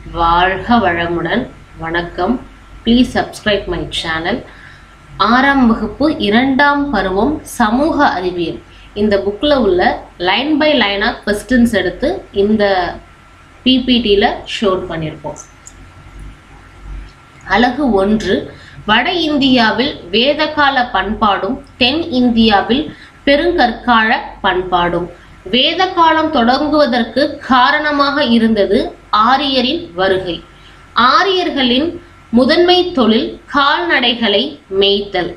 வாழ்க வளமுடன் வணக்கம் ப்ளீஸ் சப்ஸ்கிரைப் மை சேனல் ஆறாம் வகுப்பு இரண்டாம் பருவம் சமூக அறிவியல் இந்த புக்கில் உள்ள லைன் பை லைனாக கொஸ்டின்ஸ் எடுத்து இந்த பிபிடியில் ஷோட் பண்ணியிருப்போம் அலகு ஒன்று வட இந்தியாவில் வேதகால பண்பாடும் தென் இந்தியாவில் பெருங்கற்கால பண்பாடும் வேத காலம் தொடங்குவதற்கு காரணமாக இருந்தது ஆரியரின் வருகை ஆரியர்களின் முதன்மை தொழில் கால்நடைகளை மேய்த்தல்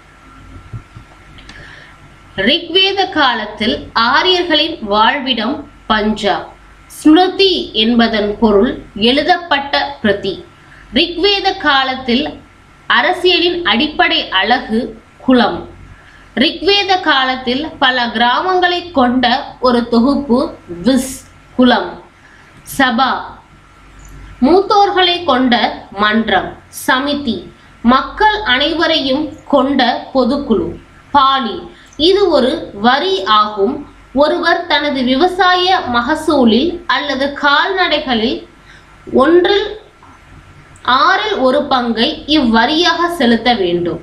ரிக்வேத காலத்தில் ஆரியர்களின் வாழ்விடம் பஞ்சாப் ஸ்மிருதி என்பதன் பொருள் எழுதப்பட்ட பிரதி ரிக்வேத காலத்தில் அரசியலின் அடிப்படை அழகு குலம் ரிக்வேத காலத்தில் பல கிராமங்களை கொண்ட ஒரு தொகுப்பு விஸ் குலம் சபா மூத்தோர்களை கொண்ட மன்றம் சமிதி மக்கள் அனைவரையும் கொண்ட பொதுக்குழு பாலி இது ஒரு வரி ஆகும் ஒருவர் தனது விவசாய மகசூலில் அல்லது கால்நடைகளில் ஒன்றில் ஆறில் ஒரு பங்கை இவ்வரியாக செலுத்த வேண்டும்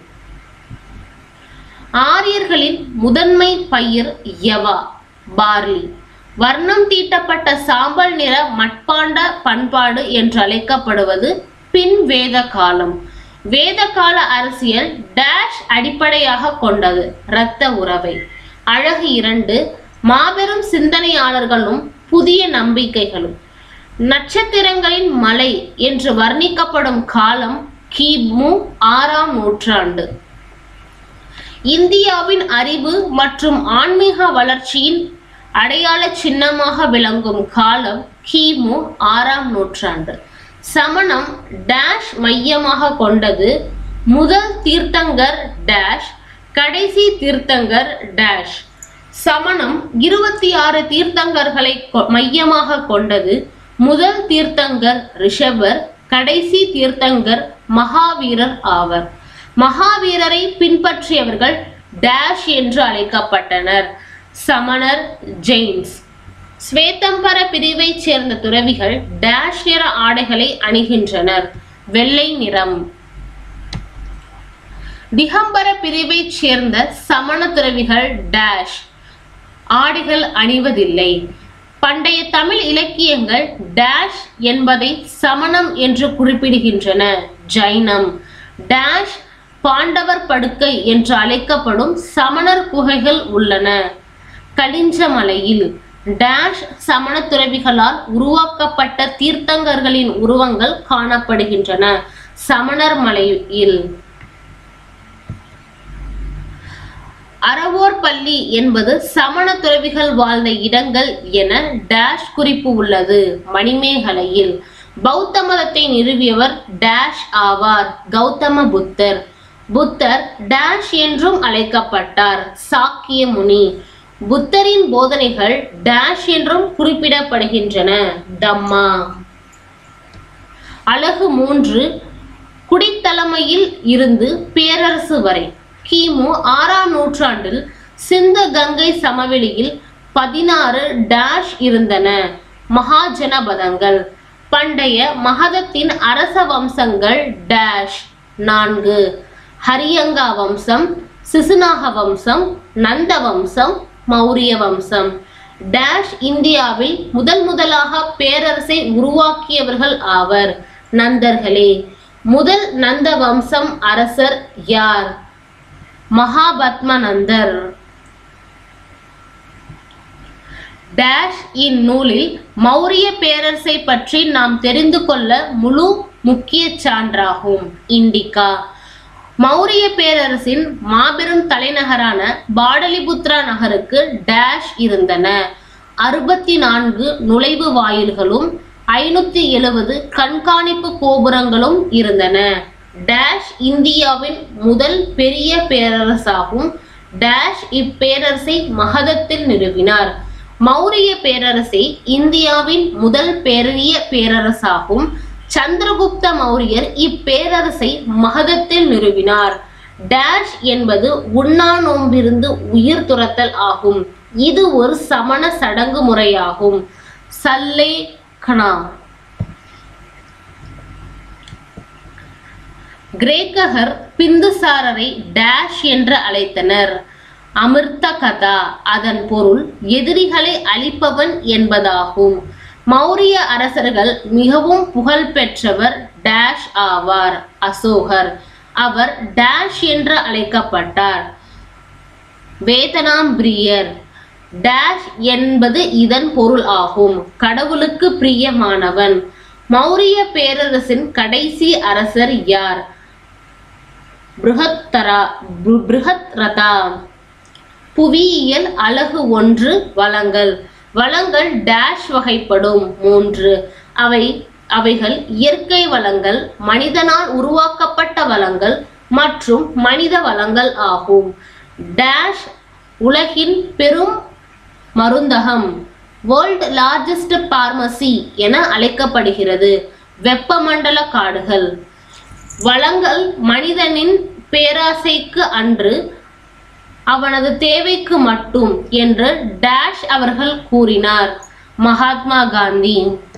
ஆரியர்களின் முதன்மை பயிர் யவா பார்லி வர்ணம் தீட்டப்பட்ட சாம்பல் நிற மட்பாண்ட பண்பாடு என்று அழைக்கப்படுவது பின் வேத காலம் வேத கால அரசியல் டேஷ் அடிப்படையாக கொண்டது இரத்த உறவை அழகு இரண்டு மாபெரும் சிந்தனையாளர்களும் புதிய நம்பிக்கைகளும் நட்சத்திரங்களின் மலை என்று வர்ணிக்கப்படும் காலம் கிமு ஆறாம் நூற்றாண்டு இந்தியாவின் அறிவு மற்றும் ஆன்மீக வளர்ச்சியின் அடையாள சின்னமாக விளங்கும் காலம் கிமு ஆறாம் நூற்றாண்டு சமணம் டேஷ் மையமாக கொண்டது முதல் தீர்த்தங்கர் டேஷ் கடைசி தீர்த்தங்கர் டேஷ் சமணம் இருபத்தி ஆறு தீர்த்தங்கர்களை கொ- மையமாக கொண்டது முதல் தீர்த்தங்கர் ரிஷபர் கடைசி தீர்த்தங்கர் மகாவீரர் ஆவர் மகாவீரரை பின்பற்றியவர்கள் டேஷ் என்று அழைக்கப்பட்டனர் சமணர் ஜெயின்ஸ் ஸ்வேதம்பர பிரிவைச் சேர்ந்த துறவிகள் டேஷ் நிற ஆடைகளை அணிகின்றனர் வெள்ளை நிறம் திகம்பர பிரிவைச் சேர்ந்த சமண துறவிகள் டேஷ் ஆடைகள் அணிவதில்லை பண்டைய தமிழ் இலக்கியங்கள் டேஷ் என்பதை சமணம் என்று குறிப்பிடுகின்றன ஜைனம் டேஷ் பாண்டவர் படுக்கை என்று அழைக்கப்படும் சமணர் குகைகள் உள்ளன கலிஞ்சமலையில் டேஷ் சமண துறவிகளால் உருவாக்கப்பட்ட தீர்த்தங்கர்களின் உருவங்கள் காணப்படுகின்றன சமணர் மலையில் அறவோர் பள்ளி என்பது சமண துறவிகள் வாழ்ந்த இடங்கள் என டேஷ் குறிப்பு உள்ளது மணிமேகலையில் பௌத்த மதத்தை நிறுவியவர் டேஷ் ஆவார் கௌதம புத்தர் புத்தர் டேஷ் என்றும் அழைக்கப்பட்டார் சாக்கிய முனி புத்தரின் போதனைகள் டேஷ் என்றும் குறிப்பிடப்படுகின்றன தம்மா அழகு மூன்று குடித்தலைமையில் இருந்து பேரரசு வரை கிமு ஆறாம் நூற்றாண்டில் சிந்த கங்கை சமவெளியில் பதினாறு டேஷ் இருந்தன மகாஜனபதங்கள் பண்டைய மகதத்தின் அரச வம்சங்கள் டேஷ் நான்கு ஹரியங்கா வம்சம் சிசுநாக வம்சம் நந்த வம்சம் மௌரிய வம்சம் டேஷ் இந்தியாவில் முதல் முதலாக பேரரசை உருவாக்கியவர்கள் ஆவர் நந்தர்களே முதல் நந்த வம்சம் அரசர் யார் மகாபத்மநந்தர் டேஷ் இந்நூலில் மௌரிய பேரரசை பற்றி நாம் தெரிந்து கொள்ள முழு முக்கிய சான்றாகும் இண்டிகா மௌரிய பேரரசின் மாபெரும் தலைநகரான பாடலிபுத்ரா நகருக்கு டேஷ் இருந்தன அறுபத்தி நான்கு நுழைவு வாயில்களும் ஐநூத்தி எழுவது கண்காணிப்பு கோபுரங்களும் இருந்தன டேஷ் இந்தியாவின் முதல் பெரிய பேரரசாகும் டேஷ் இப்பேரரசை மகதத்தில் நிறுவினார் மௌரிய பேரரசை இந்தியாவின் முதல் பெரிய பேரரசாகும் சந்திரகுப்த மௌரியர் இப்பேரரசை மகதத்தில் நிறுவினார் டேஷ் என்பது உண்ணா நோம்பிருந்து உயிர் துரத்தல் ஆகும் இது ஒரு சமண சடங்கு முறையாகும் சல்லே கனா கிரேக்ககர் பிந்துசாரரை டேஷ் என்று அழைத்தனர் அமிர்த கதா அதன் பொருள் எதிரிகளை அழிப்பவன் என்பதாகும் மௌரிய அரசர்கள் மிகவும் புகழ் பெற்றவர் டேஷ் ஆவார் அசோகர் அவர் டேஷ் என்று அழைக்கப்பட்டார் வேதனாம்பிரியர் டேஷ் என்பது இதன் பொருள் ஆகும் கடவுளுக்கு பிரியமானவன் மௌரிய பேரரசின் கடைசி அரசர் யார் பிருகத்தரா பு- பிருகத்ரதா புவியியல் அலகு ஒன்று வளங்கள் வளங்கள் டேஷ் வகைப்படும் மூன்று அவை அவைகள் இயற்கை வளங்கள் மனிதனால் உருவாக்கப்பட்ட வளங்கள் மற்றும் மனித வளங்கள் ஆகும் டேஷ் உலகின் பெரும் மருந்தகம் வேர்ல்ட் லார்ஜஸ்ட் பார்மசி என அழைக்கப்படுகிறது வெப்பமண்டல காடுகள் வளங்கள் மனிதனின் பேராசைக்கு அன்று அவனது தேவைக்கு மட்டும் என்று டேஷ் அவர்கள் கூறினார் மகாத்மா காந்தி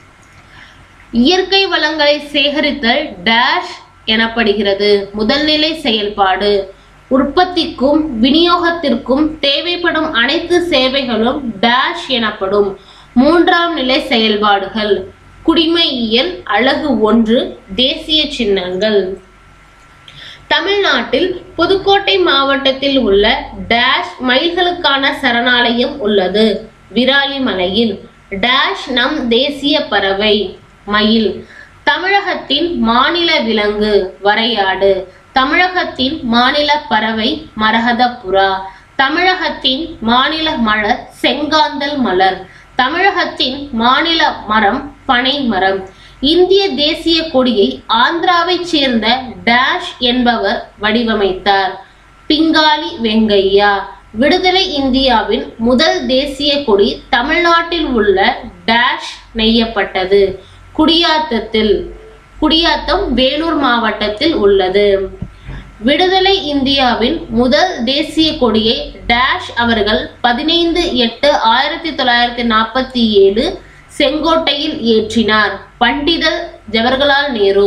இயற்கை வளங்களை சேகரித்தல் டேஷ் எனப்படுகிறது முதல்நிலை செயல்பாடு உற்பத்திக்கும் விநியோகத்திற்கும் தேவைப்படும் அனைத்து சேவைகளும் டேஷ் எனப்படும் மூன்றாம் நிலை செயல்பாடுகள் குடிமையியல் அழகு ஒன்று தேசிய சின்னங்கள் தமிழ்நாட்டில் புதுக்கோட்டை மாவட்டத்தில் உள்ள டேஷ் மயில்களுக்கான சரணாலயம் உள்ளது விராலிமலையில் டேஷ் நம் தேசிய பறவை மயில் தமிழகத்தின் மாநில விலங்கு வரையாடு தமிழகத்தின் மாநில பறவை மரகத புறா தமிழகத்தின் மாநில மலர் செங்காந்தல் மலர் தமிழகத்தின் மாநில மரம் பனை மரம் இந்திய தேசிய கொடியை ஆந்திராவைச் சேர்ந்த டேஷ் என்பவர் வடிவமைத்தார் பிங்காலி வெங்கையா விடுதலை இந்தியாவின் முதல் தேசிய கொடி தமிழ்நாட்டில் உள்ள டேஷ் நெய்யப்பட்டது குடியாத்தத்தில் குடியாத்தம் வேலூர் மாவட்டத்தில் உள்ளது விடுதலை இந்தியாவின் முதல் தேசிய கொடியை டேஷ் அவர்கள் பதினைந்து எட்டு ஆயிரத்தி தொள்ளாயிரத்தி நாற்பத்தி ஏழு செங்கோட்டையில் ஏற்றினார் பண்டிதர் ஜவஹர்லால் நேரு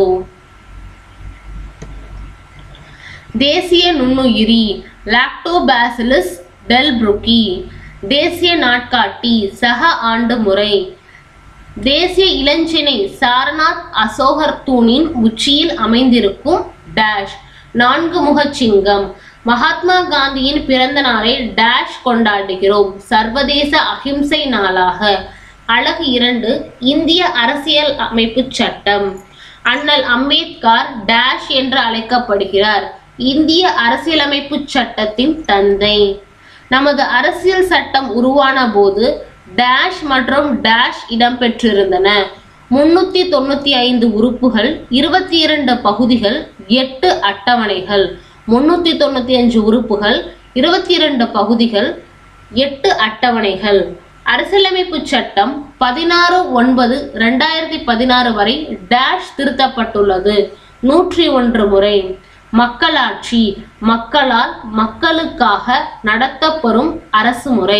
தேசிய நுண்ணுயிரி லாக்டோபாசிலஸ் டெல்ப்ருக்கி தேசிய நாட்காட்டி சக ஆண்டு முறை தேசிய இளஞ்சினை சாரநாத் அசோகர் தூணின் உச்சியில் அமைந்திருக்கும் டேஷ் நான்கு முகச் சிங்கம் மகாத்மா காந்தியின் பிறந்த நாளை டேஷ் கொண்டாடுகிறோம் சர்வதேச அகிம்சை நாளாக அழகு இரண்டு இந்திய அரசியல் அமைப்பு சட்டம் அண்ணல் அம்பேத்கர் டேஷ் என்று அழைக்கப்படுகிறார் இந்திய அரசியலமைப்பு சட்டத்தின் தந்தை நமது அரசியல் சட்டம் உருவான போது டேஷ் மற்றும் டேஷ் இடம்பெற்றிருந்தன முன்னூத்தி தொண்ணூத்தி ஐந்து உறுப்புகள் இருபத்தி இரண்டு பகுதிகள் எட்டு அட்டவணைகள் முன்னூத்தி தொண்ணூத்தி அஞ்சு உறுப்புகள் இருபத்தி இரண்டு பகுதிகள் எட்டு அட்டவணைகள் அரசியலமைப்பு சட்டம் பதினாறு ஒன்பது ரெண்டாயிரத்தி பதினாறு வரை டேஷ் திருத்தப்பட்டுள்ளது நூற்றி ஒன்று முறை மக்களாட்சி மக்களால் மக்களுக்காக நடத்தப்பெறும் அரசு முறை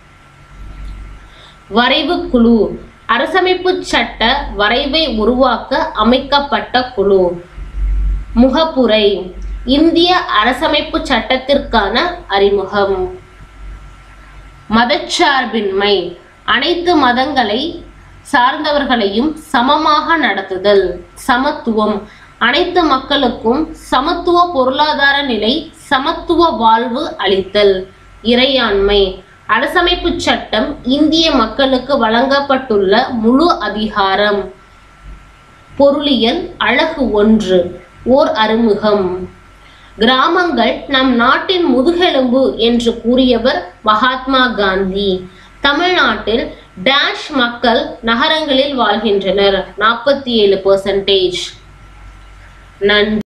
வரைவு குழு அரசமைப்பு சட்ட வரைவை உருவாக்க அமைக்கப்பட்ட குழு முகப்புரை இந்திய அரசமைப்பு சட்டத்திற்கான அறிமுகம் மதச்சார்பின்மை அனைத்து மதங்களை சார்ந்தவர்களையும் சமமாக நடத்துதல் சமத்துவம் அனைத்து மக்களுக்கும் சமத்துவ பொருளாதார நிலை சமத்துவ வாழ்வு அளித்தல் இறையாண்மை அரசமைப்பு சட்டம் இந்திய மக்களுக்கு வழங்கப்பட்டுள்ள முழு அதிகாரம் பொருளியல் அழகு ஒன்று ஓர் அறிமுகம் கிராமங்கள் நம் நாட்டின் முதுகெலும்பு என்று கூறியவர் மகாத்மா காந்தி தமிழ்நாட்டில் டேஷ் மக்கள் நகரங்களில் வாழ்கின்றனர் நாற்பத்தி ஏழு பர்சன்டேஜ் நன்றி